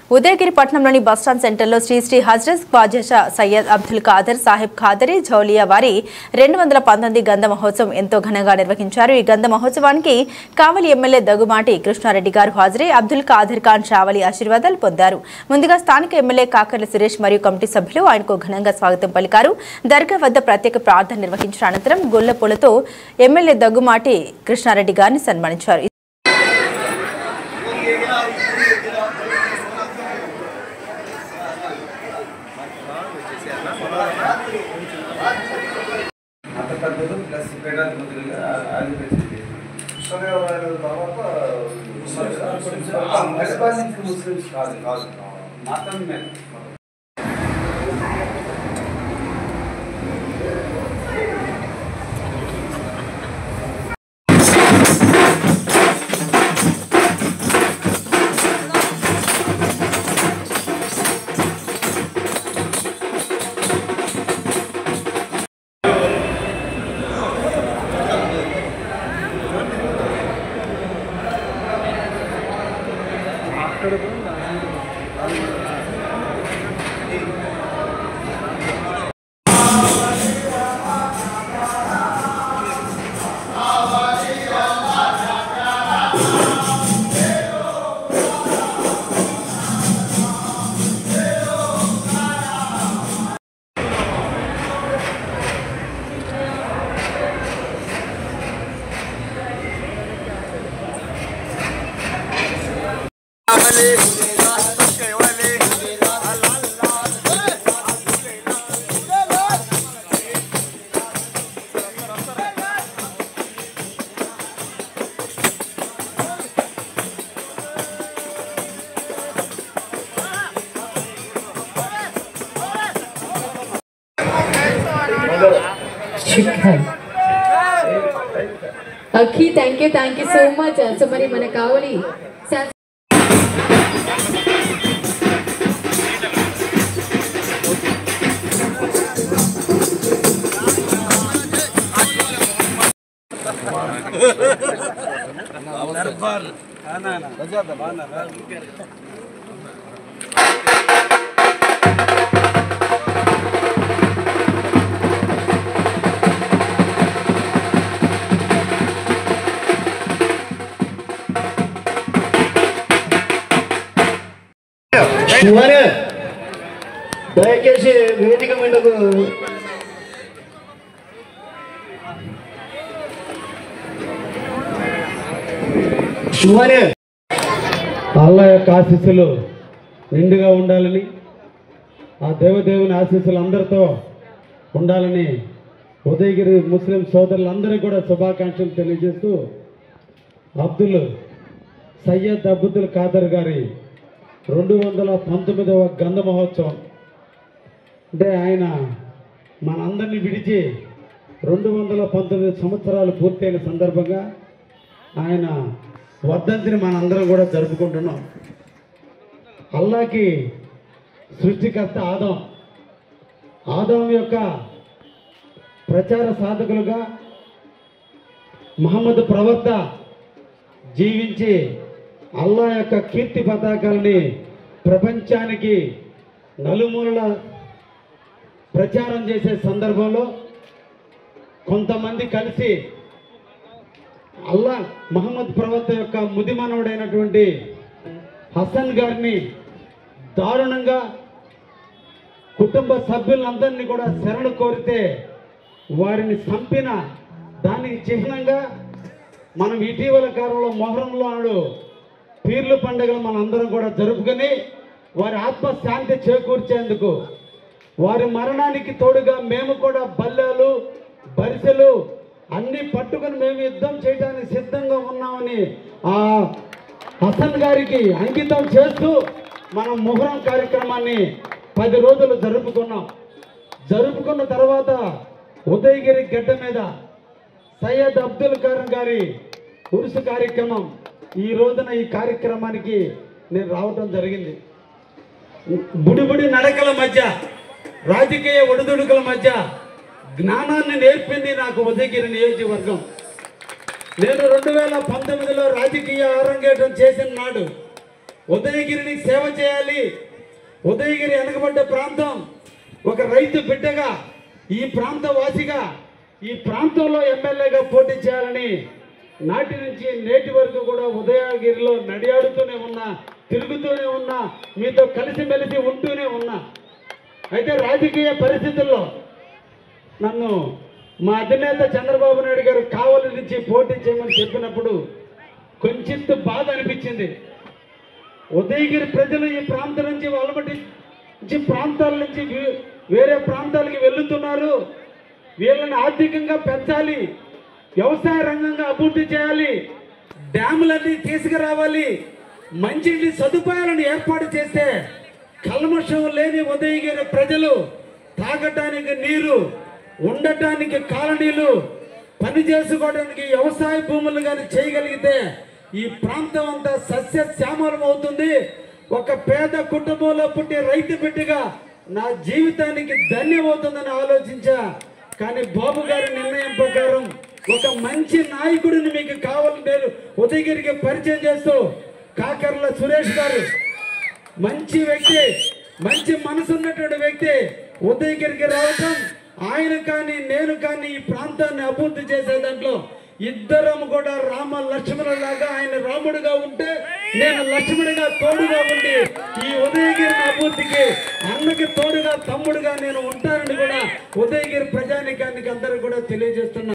ఉదయగిరి పట్టణంలోని బస్టాండ్ సెంటర్లో శ్రీ శ్రీ హజ్రత్ ఖాజా సయ్యద్ అబ్దుల్ ఖాదర్ సాహిబ్ ఖాదరీ జౌలియా వారి రెండు వందల పంతొమ్మిది గంధ మహోత్సవం ఎంతో ఘనంగా నిర్వహించారు ఈ గంధ మహోత్సవానికి కావలి ఎమ్మెల్యే దగ్గుమాటి కృష్ణారెడ్డి గారు హాజరై అబ్దుల్ ఖాదర్ ఖాన్ షావలి ఆశీర్వాదాలు పొందారు ముందుగా స్థానిక ఎమ్మెల్యే కాకర్ల సురేష్ మరియు కమిటీ సభ్యులు ఆయనకు ఘనంగా స్వాగతం పలికారు దర్గా వద్ద ప్రత్యేక ప్రార్థన నిర్వహించిన అనంతరం గొల్ల పూలతో ఎమ్మెల్యే దగ్గుమాటి కృష్ణారెడ్డి గారిని సన్మానించారు మతపద్ధతులు ప్లస్ పీఠాధిపతులుగా ఆధిపత్యం కృష్ణదేవరాయల తర్వాత పరిపాలించిన ముస్లిమ్స్ కాదు కాదు మతం మీద అఖి thank you thank you so much so మరి మన కావలి శాస- శివనే దయచేసి వేదిక మీదకు శివనే అల్లా యొక్క ఆశీస్సులు నిండుగా ఉండాలని ఆ దేవదేవుని ఆశీస్సులు అందరితో ఉండాలని ఉదయగిరి ముస్లిం సోదరులందరికీ కూడా శుభాకాంక్షలు తెలియజేస్తూ అబ్దుల్ సయ్యద్ అబ్దుల్ ఖాదర్ గారి రెండు వందల పంతొమ్మిదవ గంధ మహోత్సవం అంటే ఆయన మనందరినీ విడిచి రెండు వందల పంతొమ్మిది సంవత్సరాలు పూర్తయిన సందర్భంగా ఆయన వర్ధంతిని మనందరం కూడా జరుపుకుంటున్నాం అల్లాకి సృష్టికర్త ఆదం ఆదం యొక్క ప్రచార సాధకులుగా మహమ్మద్ ప్రవక్త జీవించి అల్లా యొక్క కీర్తి పతాకాలని ప్రపంచానికి నలుమూలల ప్రచారం చేసే సందర్భంలో కొంతమంది కలిసి అల్లా మహమ్మద్ ప్రవక్త యొక్క ముదిమనవుడైనటువంటి హసన్ గారిని దారుణంగా కుటుంబ సభ్యులందరినీ కూడా శరణు కోరితే వారిని చంపిన దానికి చిహ్నంగా మనం ఇటీవల కాలంలో మొహరంలో నాడు పీర్లు పండుగలు మనందరం కూడా జరుపుకొని వారి ఆత్మశాంతి చేకూర్చేందుకు వారి మరణానికి తోడుగా మేము కూడా బల్లాలు బరిసెలు అన్ని పట్టుకొని మేము యుద్ధం చేయడానికి సిద్ధంగా ఉన్నామని ఆ హసన్ గారికి అంకితం చేస్తూ మనం మొహరం కార్యక్రమాన్ని పది రోజులు జరుపుకున్నాం జరుపుకున్న తర్వాత ఉదయగిరి గడ్డ మీద సయ్యద్ అబ్దుల్ కరీం గారి ఉరుసు కార్యక్రమం ఈ రోజున ఈ కార్యక్రమానికి నేను రావటం జరిగింది బుడిబుడి నడకల మధ్య రాజకీయ ఒడిదుడుకుల మధ్య జ్ఞానాన్ని నేర్పింది నాకు ఉదయగిరి నియోజకవర్గం నేను రెండు వేల పంతొమ్మిదిలో రాజకీయ అరంగేటం చేసిన నాడు ఉదయగిరిని సేవ చేయాలి ఉదయగిరి వెనకబడ్డ ప్రాంతం ఒక రైతు బిడ్డగా ఈ ప్రాంత వాసిగా ఈ ప్రాంతంలో ఎమ్మెల్యేగా పోటీ చేయాలని నాటి నుంచి నేటి వరకు కూడా ఉదయగిరిలో నడియాడుతూనే ఉన్నా తిరుగుతూనే ఉన్నా మీతో కలిసిమెలిసి ఉంటూనే ఉన్నా అయితే రాజకీయ పరిస్థితుల్లో నన్ను మా అధినేత చంద్రబాబు నాయుడు గారు కావలి నుంచి పోటీ చేయమని చెప్పినప్పుడు కొంచెం బాధ అనిపించింది ఉదయగిరి ప్రజలు ఈ ప్రాంతం నుంచి వలమటి నుంచి ప్రాంతాల నుంచి వే- వేరే ప్రాంతాలకి వెళ్తున్నారు వీళ్ళని ఆర్థికంగా పెంచాలి వ్యవసాయ రంగంగా అభివృద్ధి చేయాలి డ్యాములన్నీ తీసుకురావాలి మంచినీటి సదుపాయాలను ఏర్పాటు చేస్తే కల్మషం లేని ఉదయగిరి ప్రజలు తాగటానికి నీరు ఉండటానికి కాలనీలు పని చేసుకోవడానికి వ్యవసాయ భూములు కానీ చేయగలిగితే ఈ ప్రాంతం అంతా సస్య శ్యామలం అవుతుంది ఒక పేద కుటుంబంలో పుట్టే రైతు బిడ్డగా నా జీవితానికి ధన్యమవుతుందని ఆలోచించా కానీ బాబు గారి నిర్ణయం ప్రకారం ఒక మంచి నాయకుడిని మీకు కావాలని నేను ఉదయగిరికి పరిచయం చేస్తూ కాకర్ల సురేష్ గారు మంచి వ్యక్తి మంచి మనసు ఉన్నటువంటి వ్యక్తి ఉదయగిరికి రావటం ఆయన కానీ నేను కానీ ఈ ప్రాంతాన్ని అభివృద్ధి చేసే దాంట్లో ఇద్దరం కూడా రామ లక్ష్మణులాగా ఆయన రాముడిగా ఉంటే నేను లక్ష్మణుడిగా తోడుగా ఉండి ఈ ఉదయగిరి అభివృద్ధికి అన్నకి తోడుగా తమ్ముడుగా నేను ఉంటానని కూడా ఉదయగిరి ప్రజానికానికి అందరూ కూడా తెలియజేస్తున్నా